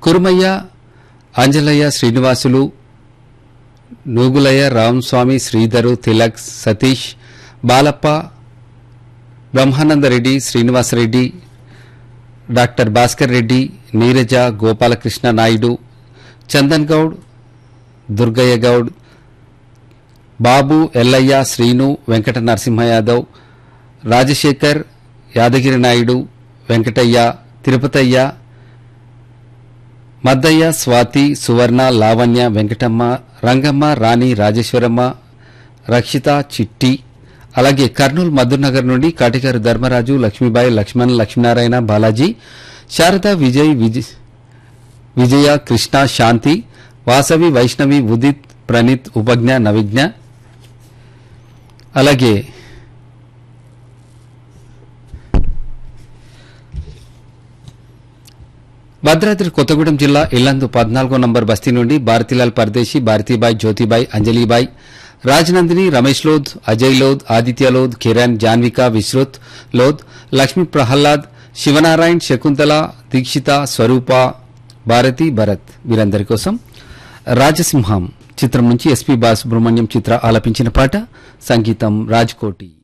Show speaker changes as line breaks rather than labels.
Kurumaiah Anjalayya Srinivasulu Nugulayya Ramaswamy Sridhar Tilak Satish Balappa Brahmanandareddy Srinivasareddy doctor Bhaskar Reddy Neeraja Gopalakrishna Naidu Chandan Goud Durgayya Goud Babu Yellayya Srinu Venkata Narasimha Yadav Rajasekhar Yadagiri Naidu Venkatayya Tirupatayya Maddayya Swathi Suvarna Lavanya Venkatamma Rangamma Rani Rajeswaramma Rakshitha Chitti అలాగే కర్నూలు మధునగర్ నుండి కాటిగారు ధర్మరాజు లక్ష్మీబాయి లక్ష్మణ్ లక్ష్మీనారాయణ బాలాజీ శారద విజయ్ విజయ్ విజయ కృష్ణ శాంతి వాసవి వైష్ణవి ఉదిత్ ప్రణీత్ ఉపజ్ఞ నవిజ్ఞ అలాగే భద్రాద్రి కొత్తగూడెం జిల్లా ఇల్లందు పద్నాలుగో నంబర్ బస్తీ నుండి భారతీలాల్ పరదేశీ భారతీబాయ్ జ్యోతిబాయ్ అంజలీబాయ్ రాజనందిని రమేష్ లోద్ అజయ్ లోద్ ఆదిత్య లోద్ కిరణ్ జాన్విక విశ్రుత్ లోద్ లక్ష్మీ ప్రహ్లాద్ శివనారాయణ్ శకుంతల దీక్షిత స్వరూప భారతి భరత్ వీరందరి కోసం రాజసింహం చిత్రం నుంచి ఎస్పీ బాలసుబ్రహ్మణ్యం చిత్ర ఆలపించిన పాట సంగీతం రాజ్కోటి